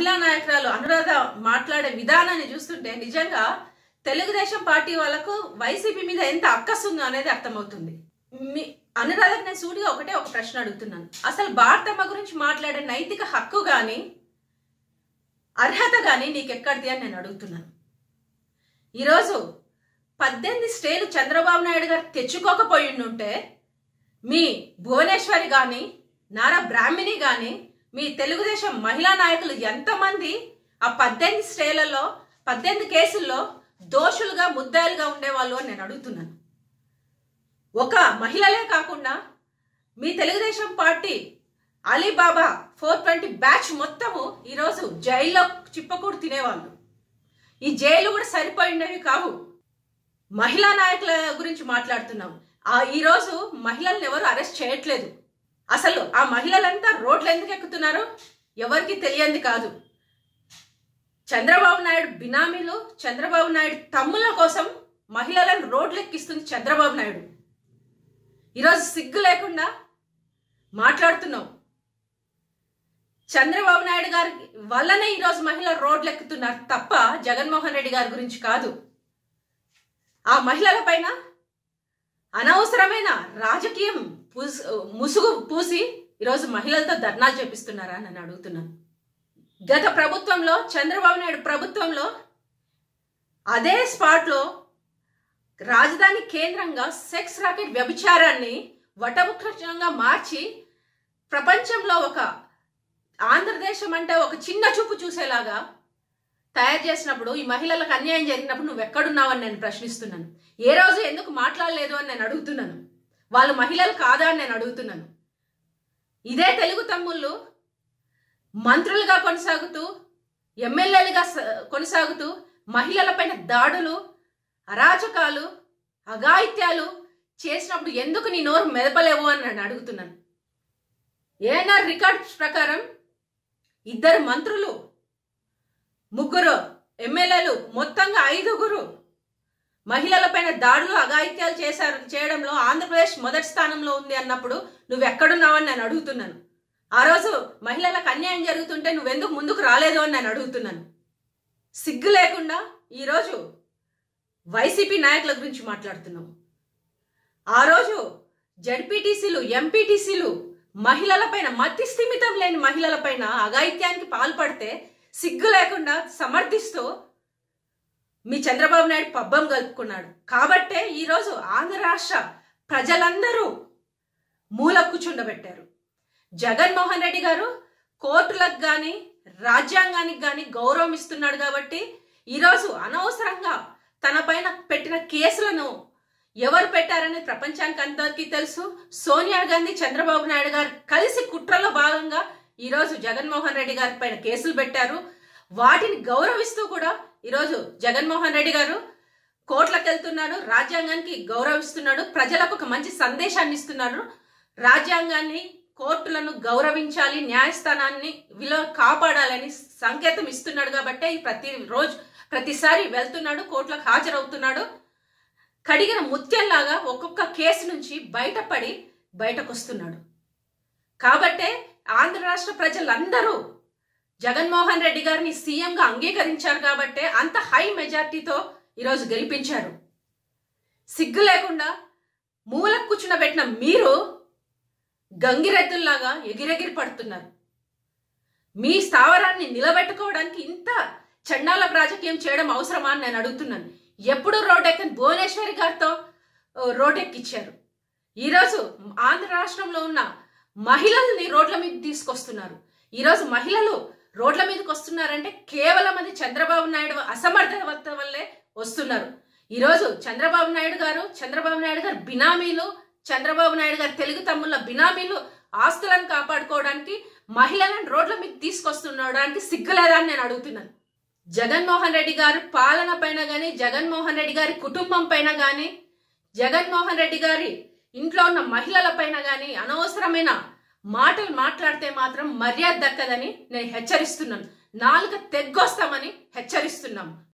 మహిళా నాయకురాలు అనురాధ మాట్లాడే విధానాన్ని చూస్తుంటే నిజంగా తెలుగుదేశం పార్టీ వాళ్ళకు వైసీపీ మీద ఎంత అక్కసు ఉందో అనేది అర్థమవుతుంది మీ అనురాధకు నేను సూటిగా ఒకటే ఒక ప్రశ్న అడుగుతున్నాను అసలు భారతమ్మ గురించి మాట్లాడే నైతిక హక్కు కానీ అర్హత కానీ నీకెక్కడిది అని నేను అడుగుతున్నాను ఈరోజు పద్దెనిమిది స్టేలు చంద్రబాబు నాయుడు గారు తెచ్చుకోకపోయి ఉంటే మీ భువనేశ్వరి కానీ నారా బ్రాహ్మిణి కానీ మీ తెలుగుదేశం మహిళా నాయకులు ఎంతమంది ఆ పద్దెనిమిది స్టేలలో పద్దెనిమిది కేసుల్లో దోషులుగా ముద్దాయిలుగా ఉండేవాళ్ళు అని నేను అడుగుతున్నాను ఒక మహిళలే కాకుండా మీ Telugu Desam party Ali Baba four twenty batch మొత్తము ఈరోజు జైల్లో చిప్పకూడు తినేవాళ్ళు ఈ జైలు కూడా సరిపోయినవి కావు మహిళా నాయకుల గురించి మాట్లాడుతున్నాం ఆ ఈరోజు మహిళల్ని ఎవరు అరెస్ట్ చేయట్లేదు అసలు ఆ మహిళలంతా రోడ్లు ఎందుకు ఎక్కుతున్నారు ఎవరికి తెలియంది కాదు చంద్రబాబు నాయుడు బినామీలు చంద్రబాబు నాయుడు తమ్ముల కోసం మహిళలను రోడ్లు ఎక్కిస్తుంది చంద్రబాబు నాయుడు ఈరోజు సిగ్గు లేకుండా మాట్లాడుతున్నావు చంద్రబాబు నాయుడు గారి వల్లనే ఈరోజు మహిళలు రోడ్లు ఎక్కుతున్నారు తప్ప జగన్మోహన్ రెడ్డి గారి గురించి కాదు ఆ మహిళల పైన అనవసరమైన రాజకీయం పూసి ముసుగు పూసి ఈరోజు మహిళలతో ధర్నాలు చేపిస్తున్నారా నన్ను అడుగుతున్నాను గత ప్రభుత్వంలో చంద్రబాబు నాయుడు ప్రభుత్వంలో అదే స్పాట్లో రాజధాని కేంద్రంగా సెక్స్ రాకెట్ వ్యభిచారాన్ని వటముఖంగా మార్చి ప్రపంచంలో ఒక ఆంధ్రదేశం అంటే ఒక చిన్న చూపు చూసేలాగా తయారు చేసినప్పుడు ఈ మహిళలకు అన్యాయం జరిగినప్పుడు నువ్వు ఎక్కడున్నావని నేను ప్రశ్నిస్తున్నాను ఏ రోజు ఎందుకు మాట్లాడలేదు అని నేను అడుగుతున్నాను వాళ్ళు మహిళలు కాదా అని నేను అడుగుతున్నాను ఇదే తెలుగు తమ్ముళ్ళు మంత్రులుగా కొనసాగుతూ ఎమ్మెల్యేలుగా స- కొనసాగుతూ మహిళలపైన దాడులు అరాచకాలు అఘాయిత్యాలు చేసినప్పుడు ఎందుకు నీ నోరు మెదపలేవు అని నేను అడుగుతున్నాను ఏఎన్ఆర్ రికార్డ్స్ ప్రకారం ఇద్దరు మంత్రులు ముగ్గురు ఎమ్మెల్యేలు మొత్తంగా ఐదుగురు మహిళలపైన దాడులు అఘాయిత్యాలు చేశారు చేయడంలో ఆంధ్రప్రదేశ్ మొదటి స్థానంలో ఉంది అన్నప్పుడు నువ్వు ఎక్కడున్నావని నేను అడుగుతున్నాను ఆ రోజు మహిళలకు అన్యాయం జరుగుతుంటే నువ్వెందుకు ముందుకు రాలేదు అని నేను అడుగుతున్నాను సిగ్గు లేకుండా ఈరోజు వైసీపీ నాయకుల గురించి మాట్లాడుతున్నావు ఆ రోజు జడ్పీటీసీలు ఎంపీటీసీలు మహిళలపైన మతి స్థిమితం లేని మహిళలపైన అఘాయిత్యానికి పాల్పడితే సిగ్గు లేకుండా సమర్థిస్తూ మీ చంద్రబాబు నాయుడు పబ్బం కలుపుకున్నాడు కాబట్టే ఈరోజు ఆంధ్ర రాష్ట్ర ప్రజలందరూ మూల కూర్చుండబెట్టారు జగన్మోహన్ రెడ్డి గారు కోర్టులకు కానీ రాజ్యాంగానికి కానీ గౌరవం ఇస్తున్నాడు కాబట్టి ఈరోజు అనవసరంగా తన పైన పెట్టిన కేసులను ఎవరు పెట్టారని ప్రపంచానికి అందరికీ తెలుసు సోనియా గాంధీ చంద్రబాబు నాయుడు గారు కలిసి కుట్రలో భాగంగా ఈరోజు జగన్మోహన్ రెడ్డి గారి పైన కేసులు పెట్టారు వాటిని గౌరవిస్తూ కూడా ఈరోజు జగన్మోహన్ రెడ్డి గారు కోర్టులకు వెళ్తున్నాడు రాజ్యాంగానికి గౌరవిస్తున్నాడు ప్రజలకు ఒక మంచి సందేశాన్ని ఇస్తున్నాడు రాజ్యాంగాన్ని కోర్టులను గౌరవించాలి న్యాయస్థానాన్ని విలువ కాపాడాలని సంకేతం ఇస్తున్నాడు కాబట్టే ఈ ప్రతి రోజు ప్రతిసారి వెళ్తున్నాడు కోర్టులకు హాజరవుతున్నాడు కడిగిన ముత్యంలాగా ఒక్కొక్క కేసు నుంచి బయటపడి బయటకు వస్తున్నాడు కాబట్టే ఆంధ్ర రాష్ట్ర ప్రజలందరూ జగన్మోహన్ రెడ్డి గారిని సీఎంగా అంగీకరించారు కాబట్టే అంత హై మెజార్టీతో ఈరోజు గెలిపించారు సిగ్గు లేకుండా మూలకు కూర్చునబెట్టిన మీరు గంగిరెద్దుల్లాగా ఎగిరెగిరి పడుతున్నారు మీ స్థావరాన్ని నిలబెట్టుకోవడానికి ఇంత చండాల రాజకీయం చేయడం అవసరమా అని నేను అడుగుతున్నాను ఎప్పుడు రోడ్డెక్కని భువనేశ్వరి గారితో ఓ, రోడ్డెక్కిచ్చారు ఈరోజు ఆంధ్ర రాష్ట్రంలో ఉన్న మహిళల్ని రోడ్ల మీద తీసుకొస్తున్నారు ఈరోజు మహిళలు రోడ్ల మీదకి వస్తున్నారంటే కేవలం అది చంద్రబాబు నాయుడు అసమర్థత వల్లే వస్తున్నారు ఈరోజు చంద్రబాబు నాయుడు గారు చంద్రబాబు నాయుడు గారు బినామీలు చంద్రబాబు నాయుడు గారు తెలుగు తమ్ముళ్ళ బినామీలు ఆస్తులను కాపాడుకోవడానికి మహిళలను రోడ్ల మీద తీసుకొస్తుండడానికి సిగ్గులేదా అని నేను అడుగుతున్నాను జగన్మోహన్ రెడ్డి గారు పాలన పైన కానీ జగన్మోహన్ రెడ్డి గారి కుటుంబం పైన కానీ జగన్మోహన్ రెడ్డి గారి ఇంట్లో ఉన్న మహిళల పైన కానీ అనవసరమైన మాటలు మాట్లాడితే మాత్రం మర్యాద దక్కదని నేను హెచ్చరిస్తున్నాను నాలుక తెగ్గొస్తామని హెచ్చరిస్తున్నాం